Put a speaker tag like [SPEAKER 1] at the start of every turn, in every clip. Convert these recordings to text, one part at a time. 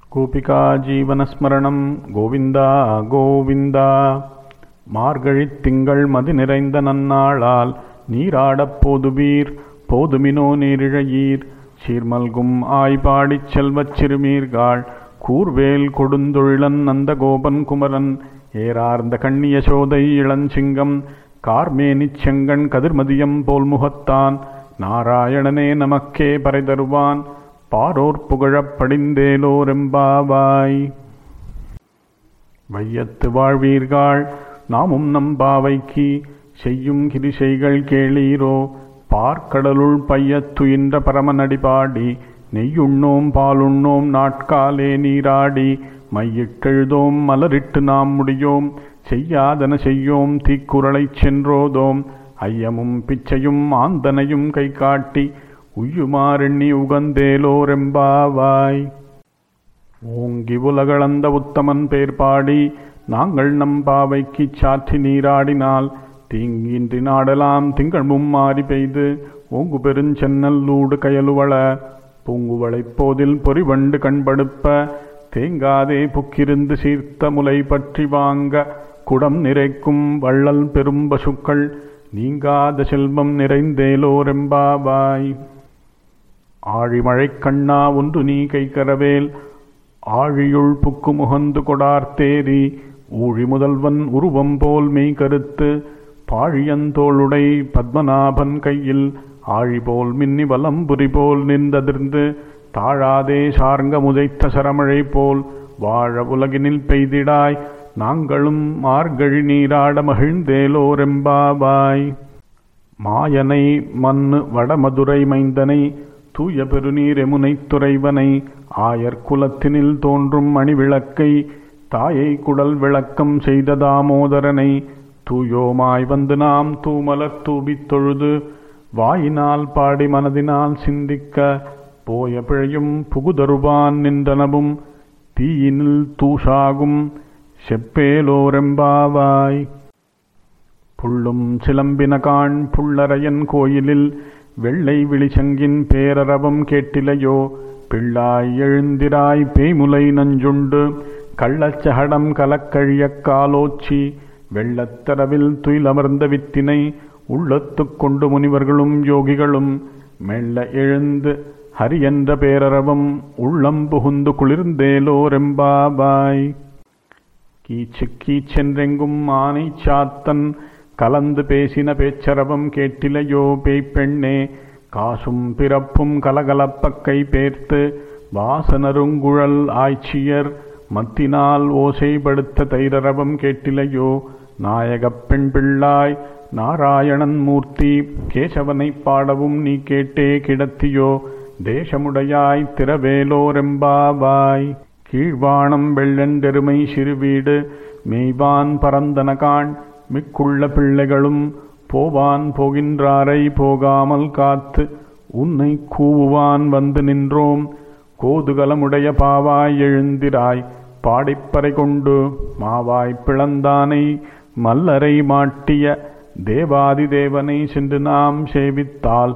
[SPEAKER 1] கோபிகா ஜீவனஸ்மரணம் கோவிந்தா கோவிந்தா மார்கழித் திங்கள் மதி நிறைந்த நன்னாளால் நீராடப் போதுவீர் போதுமினோ நீரிழையீர் சீர்மல்கும் ஆய்பாடிச் செல்வச் சிறுமீர்காள் கூர்வேல் கொடுந்தொழிலன் நந்தகோபன் குமரன் ஏறார்ந்த கண்ணிய சோதை இளஞ்சிங்கம் கார்மேனிச் செங்கண் கதிர்மதியம் போல் முகத்தான் நாராயணனே நமக்கே பறை தருவான் பாரோர் புகழப் படிந்தேலோரெம்பாவாய் வையத்து வாழ்வீர்கள் நாமும் நம் பாவைக்கு செய்யும் கிரிசைகள் கேளீரோ பார்க்கடலுள் பையத்துயின்ற பரமனடிபாடி நெய்யுண்ணோம் பாலுண்ணோம் நாட்காலே நீராடி மையிட்டெழுதோம் மலரிட்டு நாம் முடியோம் செய்யாதன செய்யோம் தீக்குறளைச் சென்றோதோம் ஐயமும் பிச்சையும் ஆந்தனையும் கை காட்டி உய்யுமாறெண்ணி உகந்தேலோரெம்பாவாய் ஓங்கி உலகளந்த உத்தமன் பேர் பாடி நாங்கள் நம் பாவைக்குச் சாற்றி நீராடினால் தீங்கின்றி நாடலாம் திங்கள் மும்மாறி பெய்து ஓங்கு பெருஞ்சென்னல்லூடு கயலுவள பூங்குவளைப் போதில் பொறிவண்டு கண்படுப்ப தேங்காதே புக்கிருந்து சீர்த்த முலை பற்றி வாங்க குடம் நிறைக்கும் வள்ளல் பெரும் பசுக்கள் நீங்காத செல்வம் நிறைந்தேலோரெம்பாவாய் ஆழிமழைக் கண்ணா ஒன்று நீ கைக்கரவேல் ஆழியுள் புக்கு முகந்து கொடார்த்தேரி ஊழி முதல்வன் உருவம் போல் மெய் கருத்து பாழியந்தோளுடை பத்மநாபன் கையில் ஆழி போல் மின்னி வலம்புரி போல் நின்றதிர்ந்து தாழாதே சார்ங்க முதைத்த சரமழை போல் வாழ உலகினில் பெய்திடாய் நாங்களும் மார்கழி நீராட மகிழ்ந்தேலோரெம்பாவாய் மாயனை மண்ணு வடமதுரை மைந்தனை தூய பெருநீர் எமுனைத் துறைவனை ஆயர் குலத்தினில் தோன்றும் மணிவிளக்கை தாயை குடல் விளக்கம் செய்த தாமோதரனை தூயோமாய் வந்து நாம் தூமலர் தூபித் தொழுது வாயினால் பாடி மனதினால் சிந்திக்க போய பிழையும் புகுதருவான் நின்றனவும் தீயினில் தூஷாகும் செப்பேலோரெம்பாவாய் புள்ளும் சிலம்பினகான் புள்ளரையன் கோயிலில் வெள்ளை விழிசங்கின் பேரரவம் கேட்டிலையோ பிள்ளாய் எழுந்திராய் பேய்முலை நஞ்சுண்டு கள்ளச்சகடம் கலக்கழியக் காலோச்சி வெள்ளத்தரவில் துயிலமர்ந்த வித்தினை உள்ளத்துக் கொண்டு முனிவர்களும் யோகிகளும் மெல்ல எழுந்து ஹரி என்ற பேரரவம் உள்ளம் புகுந்து குளிர்ந்தேலோரெம்பாவாய் கீச்சு கீச்சென்றெங்கும் ஆனை சாத்தன் கலந்து பேசின பேச்சரவம் கேட்டிலையோ பேய்ப்பெண்ணே காசும் பிறப்பும் கலகலப்பக் கை பேர்த்து வாசனருங்குழல் ஆய்ச்சியர் மத்தினால் ஓசைப்படுத்த தைரரவம் கேட்டிலையோ நாயகப் பெண் பிள்ளாய் நாராயணன் மூர்த்தி கேசவனைப் பாடவும் நீ கேட்டே கிடத்தியோ தேசமுடையாய் திரவேலோரெம்பாவாய் கீழ்வானம் வெள்ளெண்டெருமை சிறுவீடு மெய்வான் பரந்தனகான் மிக்குள்ள பிள்ளைகளும் போவான் போகின்றாரை போகாமல் காத்து உன்னை கூவுவான் வந்து நின்றோம் கோதுகலமுடைய பாவாய் எழுந்திராய் பாடிப்பறை கொண்டு மாவாய் பிளந்தானை மல்லரை மாட்டிய தேவாதி தேவனை சென்று நாம் சேவித்தால்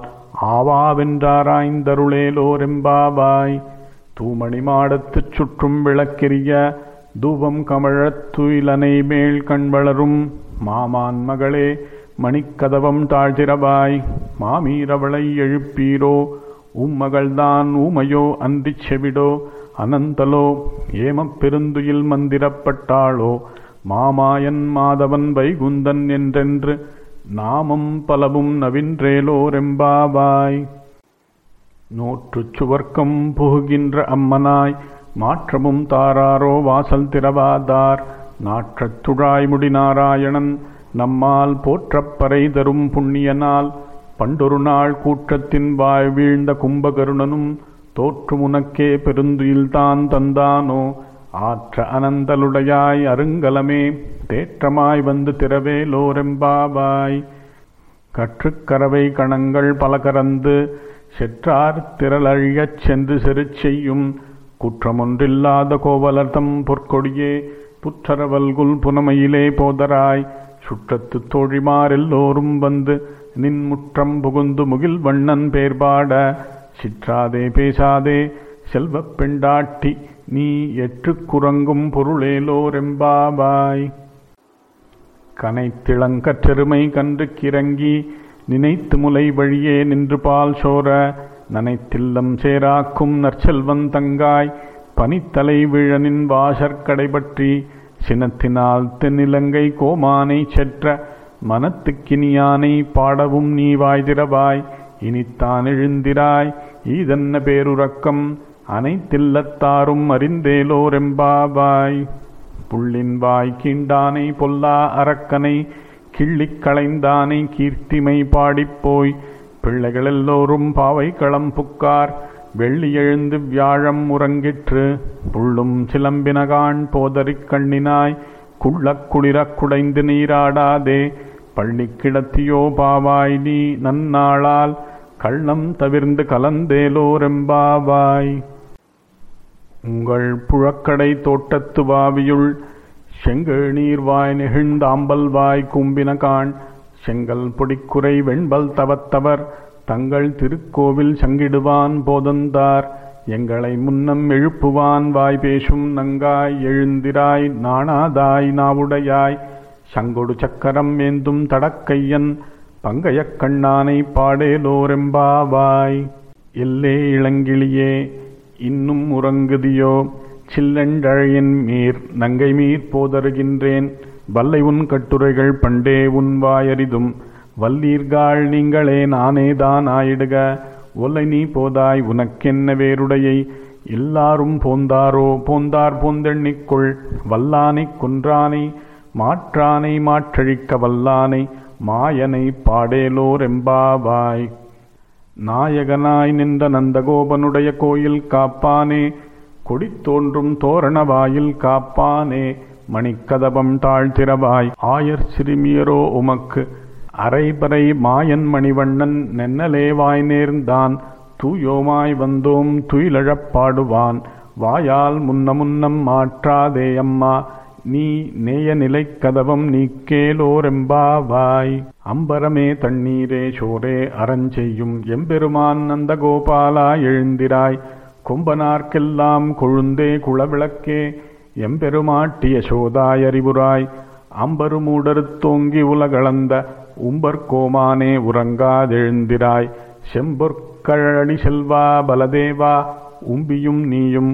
[SPEAKER 1] ஆவாவென்றாராய்ந்தருளேலோரெம்பாவாய் தூமணி மாடத்துச் சுற்றும் விளக்கெரிய தூபம் கமழத் துயிலனை மேல் கண்வளரும் மாமான் மகளே மணிக்கதவம் தாழ்திரவாய் மாமீரவளை எழுப்பீரோ உம்மகள்தான் ஊமையோ அன்றிச் செவிடோ அனந்தலோ ஏமப் பெருந்துயில் மந்திரப்பட்டாளோ மாமாயன் மாதவன் வைகுந்தன் என்றென்று நாமம் பலவும் நவின்றேலோரெம்பாவாய் நோற்றுச் சுவர்க்கம் புகுகின்ற அம்மனாய் மாற்றமும் தாராரோ வாசல் திறவாதார் நாற்றத் துழாய்முடி நாராயணன் நம்மால் போற்றப்பறை தரும் புண்ணியனால் பண்டொரு நாள் கூற்றத்தின் வாய் வீழ்ந்த கும்பகருணனும் தோற்று உனக்கே பெருந்துயில்தான் தந்தானோ ஆற்ற அனந்தலுடையாய் அருங்கலமே தேற்றமாய் வந்து திரவேலோரெம்பாவாய் கற்றுக்கரவை கணங்கள் பல கறந்து செற்றார் திரளழியச் சென்று செருச் செய்யும் குற்றமொன்றில்லாத கோவலர்தம் பொற்கொடியே புற்றரவல்குல் புனமையிலே போதராய் சுற்றத்து தோழிமாரெல்லோரும் வந்து நின் முற்றம் புகுந்து முகில் வண்ணன் பேர்பாட சிற்றாதே பேசாதே செல்வப் பெண்டாட்டி நீ எற்றுக் குறங்கும் பொருளேலோரெம்பாவாய் கனைத்திளங்கற்றெருமை கன்று கிறங்கி நினைத்து முலை வழியே நின்று பால் சோர நனைத்தில்லம் சேராக்கும் நற்செல்வன் தங்காய் பனித்தலை விழனின் வாசற்கடை பற்றி சினத்தினால் தென்னிலங்கை கோமானை செற்ற மனத்துக்கினியானை பாடவும் நீ வாய்திரவாய் இனித்தான் எழுந்திராய் ஈதன்ன பேருறக்கம் அனைத்தில்லத்தாரும் அறிந்தேலோரெம்பாவாய் புள்ளின் வாய் கீண்டானை பொல்லா அரக்கனை கிள்ளிக் களைந்தானை கீர்த்திமை பாடிப்போய் பிள்ளைகளெல்லோரும் பாவை களம் புக்கார் வெள்ளி எழுந்து வியாழம் உறங்கிற்று புள்ளும் சிலம்பினகான் போதறிக் கண்ணினாய் குள்ளக் குளிரக் குடைந்து நீராடாதே பள்ளி கிடத்தியோ பாவாய் நீ நன்னாளால் கள்ளம் தவிர்ந்து கலந்தேலோரெம்பாவாய் உங்கள் புழக்கடை தோட்டத்து வாவியுள் செங்கல் நீர்வாய் நெகிழ்ந்தாம்பல் வாய் கும்பினகான் செங்கல் பொடிக்குறை வெண்பல் தவத்தவர் தங்கள் திருக்கோவில் சங்கிடுவான் போதந்தார் எங்களை முன்னம் எழுப்புவான் வாய் பேசும் நங்காய் எழுந்திராய் நாணாதாய் நாவுடையாய் சங்கொடு சக்கரம் ஏந்தும் தடக்கையன் பங்கையக் கண்ணானை பாடேலோரெம்பாவாய் எல்லே இளங்கிளியே இன்னும் உறங்குதியோ சில்லெண்டழையின் மீர் நங்கை மீர் போதருகின்றேன் வல்லை உன் கட்டுரைகள் பண்டே உன் வாயறிதும் வல்லீர்காள் நீங்களே நானேதான் ஆயிடுக ஒல்லை நீ போதாய் உனக்கென்ன வேருடையை எல்லாரும் போந்தாரோ போந்தார் போந்தெண்ணிக்கொள் வல்லானைக் கொன்றானை மாற்றானை மாற்றழிக்க வல்லானை மாயனை பாடேலோரெம்பாவாய் நாயகனாய் நின்ற நந்தகோபனுடைய கோயில் காப்பானே கொடி தோன்றும் தோரண வாயில் காப்பானே மணிக்கதபம் தாழ்த்திரவாய் ஆயர் சிறுமியரோ உமக்கு அரைபறை மாயன் மணிவண்ணன் நென்னலே வாய் நேர்ந்தான் தூயோமாய் வந்தோம் துயிலழப் பாடுவான் வாயால் முன்ன முன்னம் மாற்றாதே அம்மா நீ நேய நிலைக் கதவம் நீக்கேலோரெம்பாவாய் அம்பரமே தண்ணீரே சோரே அறஞ்செய்யும் எம்பெருமான் நந்தகோபாலா எழுந்திராய் கொம்பனார்க்கெல்லாம் கொழுந்தே குளவிளக்கே எம்பெருமாட்டிய சோதாய் அறிவுராய் அம்பருமூடருத்தோங்கி உலகளந்த உம்பர்கோமானே உறங்காதெழுந்திராய் செம்பொற்கழனி செல்வா பலதேவா உம்பியும் நீயும்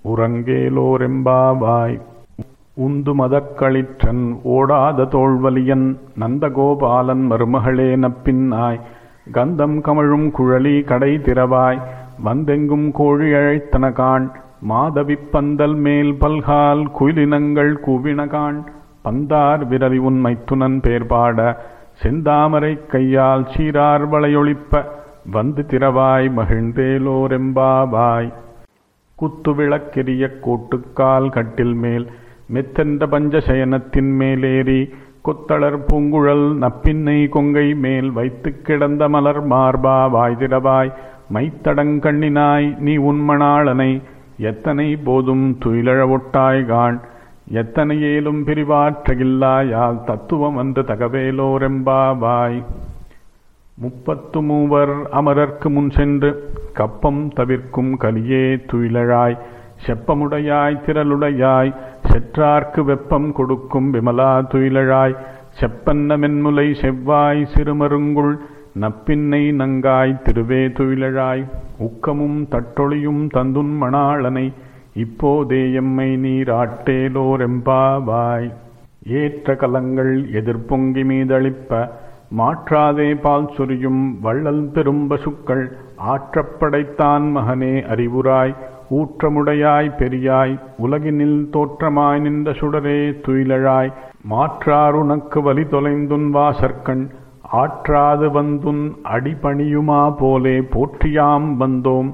[SPEAKER 1] உறங்கேலோரெம்பாவாய் உந்து மதக்களிற்றன் ஓடாத தோல்வலியன் நந்தகோபாலன் மருமகளே நப்பின்னாய் கந்தம் கமழும் குழலி கடை திறவாய் வந்தெங்கும் கோழி அழைத்தனகான் மாதவிப் பந்தல் மேல் பல்கால் குயிலினங்கள் கூவினகான் பந்தார் விரவி உன் மைத்துனன் பேர்பாட செந்தாமரை கையால் சீரார் வளையொளிப்ப வந்து திறவாய் மகிழ்ந்தேலோரெம்பாவாய் குத்து விளக்கெரிய கோட்டுக்கால் கட்டில் மேல் மெத்தென்ற பஞ்சசயனத்தின் மேலேறி கொத்தளர் பூங்குழல் நப்பின்னை கொங்கை மேல் வைத்து கிடந்த மலர் மார்பா வாய்திரவாய் மைத்தடங்கண்ணினாய் நீ உன்மணாளனை எத்தனை போதும் துயிலழ ஒட்டாய்கான் எத்தனை ஏலும் பிரிவாற்றகில்லாயால் தத்துவம் என்று தகவேலோரெம்பாவாய் முப்பத்து மூவர் அமரர்க்கு முன் சென்று கப்பம் தவிர்க்கும் கலியே துயிலழாய் செப்பமுடையாய் திரளுடையாய் செற்றார்க்கு வெப்பம் கொடுக்கும் விமலா துயிலழாய் செப்பன்ன மென்முலை செவ்வாய் சிறுமருங்குள் நப்பின்னை நங்காய் திருவே துயிலழாய் உக்கமும் தட்டொளியும் தந்துன் மணாளனை இப்போதே எம்மை நீராட்டேலோரெம்பாவாய் ஏற்ற கலங்கள் எதிர்பொங்கி மீதளிப்ப மாற்றாதே பால் சொரியும் வள்ளல் பெரும் பசுக்கள் ஆற்றப்படைத்தான் மகனே அறிவுராய் ஊற்றமுடையாய் பெரியாய் உலகினில் தோற்றமாய் நின்ற சுடரே துயிலழாய் மாற்றாருனக்கு வலி தொலைந்துன் வாசற்கண் ஆற்றாது வந்துன் அடிபணியுமா போலே போற்றியாம் வந்தோம்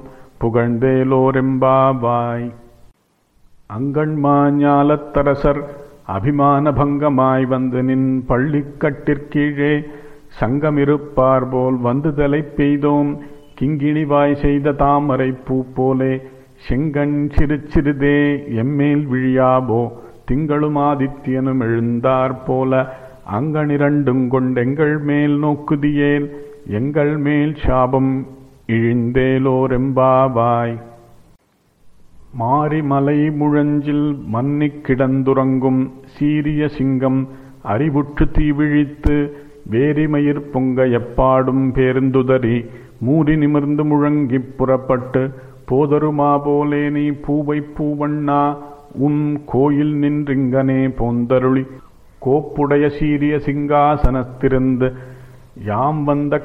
[SPEAKER 1] புகழ்ந்தேலோரெம்பாவாய் அங்கண்மா ஞாலத்தரசர் அபிமான பங்கமாய் வந்து நின் பள்ளிக்கட்டிற்கீழே சங்கமிருப்பார் போல் வந்து தலை பெய்தோம் கிங்கிணிவாய் செய்த தாமரை பூ போலே செங்கண் சிறு சிறிதே எம்மேல் விழியாபோ திங்களும் ஆதித்யனும் எழுந்தார் போல அங்கனிரண்டும் கொண்டெங்கள் மேல் நோக்குதியேல் எங்கள் மேல் சாபம் இழிந்தேலோரெம்பாவாய் மாரிமலை முழஞ்சில் மன்னிக் கிடந்துறங்கும் சீரிய சிங்கம் அறிவுற்று தீவிழித்து வேரிமயிர் பொங்க எப்பாடும் பேருந்துதறி மூறி நிமிர்ந்து முழங்கிப் புறப்பட்டு போதருமா போலே நீ பூவை பூவண்ணா உன் கோயில் நின்றிங்கனே போந்தருளி கோப்புடைய சீரிய சிங்காசனத்திருந்து யாம் வந்த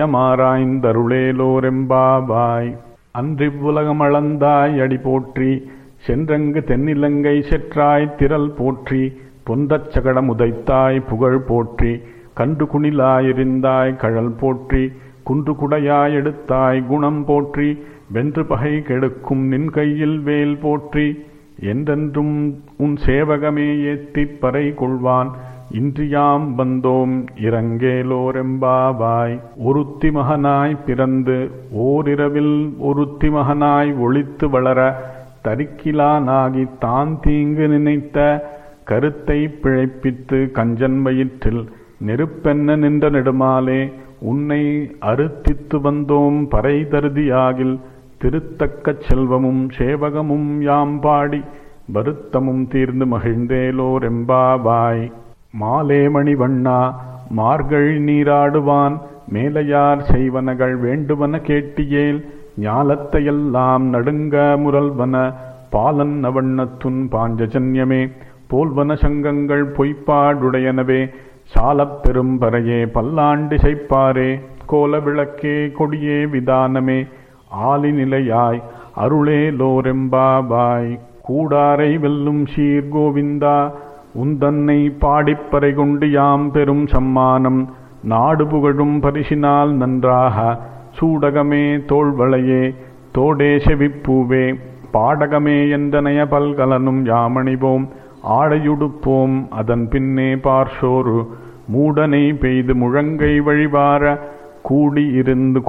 [SPEAKER 1] காரியமாராய்ந்தருளேலோரெம்பாவாய் அன்றிவ்வுலகமளந்தாய் அடி போற்றி சென்றங்கு தென்னிலங்கை செற்றாய் திரள் போற்றி பொந்தச் சகடம் உதைத்தாய் புகழ் போற்றி கன்று குணிலாயிருந்தாய் கழல் போற்றி குன்று குடையாய் எடுத்தாய் குணம் போற்றி வென்று பகை கெடுக்கும் நின் கையில் வேல் போற்றி என்றென்றும் உன் சேவகமே ஏத்திப் பறை கொள்வான் இன்றியாம் வந்தோம் இறங்கேலோரெம்பாவாய் ஒருத்தி மகனாய் பிறந்து ஓரிரவில் ஒருத்தி மகனாய் ஒளித்து வளர தரிக்கிலானாகி தான் தீங்கு நினைத்த கருத்தை பிழைப்பித்து கஞ்சன் வயிற்றில் நெருப்பென்ன நின்ற நெடுமாலே உன்னை அறுத்தித்து வந்தோம் பறை தருதியாகில் திருத்தக்கச் செல்வமும் சேவகமும் யாம் பாடி வருத்தமும் தீர்ந்து மகிழ்ந்தேலோரெம்பாவாய் மாலே மணிவண்ணா மார்கழி நீராடுவான் மேலையார் செய்வனகள் வேண்டுவன கேட்டியேல் ஞாலத்தையெல்லாம் நடுங்க முரல்வன பாலன் அவண்ணத்துன் பாஞ்சஜன்யமே போல்வன சங்கங்கள் பொய்ப்பாடுடையனவே சாலப் பெரும்பறையே பல்லாண்டு செய்ப்பாரே கோல விளக்கே கொடியே விதானமே ஆலி நிலையாய் அருளே லோரெம்பாவாய் கூடாரை வெல்லும் சீர் கோவிந்தா உந்தன்னை பாடிப்பறை கொண்டு யாம் பெரும் சம்மானம் நாடு புகழும் பரிசினால் நன்றாக சூடகமே தோள்வளையே தோடே செவிப்பூவே பாடகமே என்றனைய பல்கலனும் யாமணிவோம் ஆடையுடுப்போம் அதன் பின்னே பார்ஷோரு மூடனை பெய்து முழங்கை வழிவார கூடி இருந்து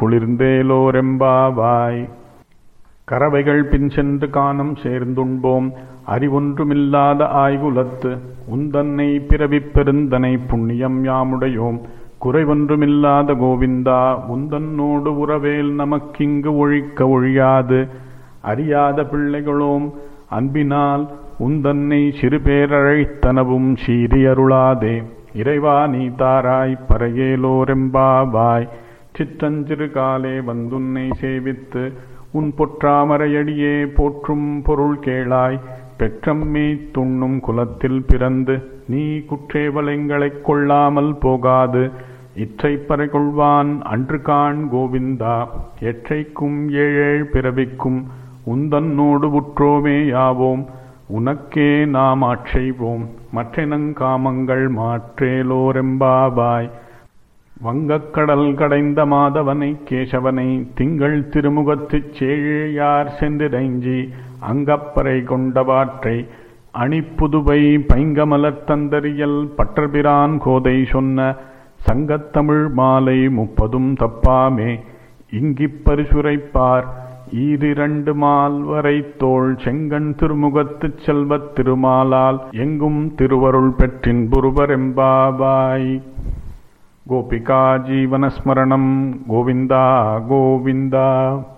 [SPEAKER 1] குளிர்ந்தேலோரெம்பாவாய் கறவைகள் பின் சென்று காணம் சேர்ந்துண்போம் அறிவொன்றுமில்லாத ஆய்குலத்து உந்தன்னை பிறவிப் பெருந்தனை புண்ணியம் யாமுடையோம் குறைவொன்றுமில்லாத கோவிந்தா உந்தன்னோடு உறவேல் நமக்கிங்கு ஒழிக்க ஒழியாது அறியாத பிள்ளைகளோம் அன்பினால் உந்தன்னை சிறுபேரழைத்தனவும் சீரி அருளாதே இறைவா நீ தாராய் பறையேலோரெம்பாவாய் சிற்றஞ்சிறு காலே வந்துன்னை சேவித்து உன் பொற்றாமரையடியே போற்றும் பொருள் கேளாய் பெற்றம்மே துண்ணும் குலத்தில் பிறந்து நீ குற்றேவலைங்களைக் கொள்ளாமல் போகாது இற்றைப்பறை கொள்வான் அன்று காண் கோவிந்தா எற்றைக்கும் ஏழேழ் பிறவிக்கும் உந்தன்னோடு உற்றோமே யாவோம் உனக்கே நாம் ஆட்செய்வோம் மற்றெனங்காமங்கள் மாற்றேலோரெம்பாவாய் வங்கக்கடல் கடைந்த மாதவனை கேசவனை திங்கள் திருமுகத்துச் சேழையார் சென்றிரைஞ்சி அங்கப்பறை கொண்டவாற்றை அணிப்புதுவை பைங்கமலத் தந்தரியல் பற்றபிரான் கோதை சொன்ன சங்கத்தமிழ் மாலை முப்பதும் தப்பாமே இங்கிப் பரிசுரைப்பார் ஈரிரண்டு மால் வரை தோள் செங்கண் திருமுகத்துச் செல்வத் திருமாலால் எங்கும் திருவருள் பெற்றின் புருவரெம்பாவாய் गोपिका जीवनस्मरणं गोविन्दा गोविन्दा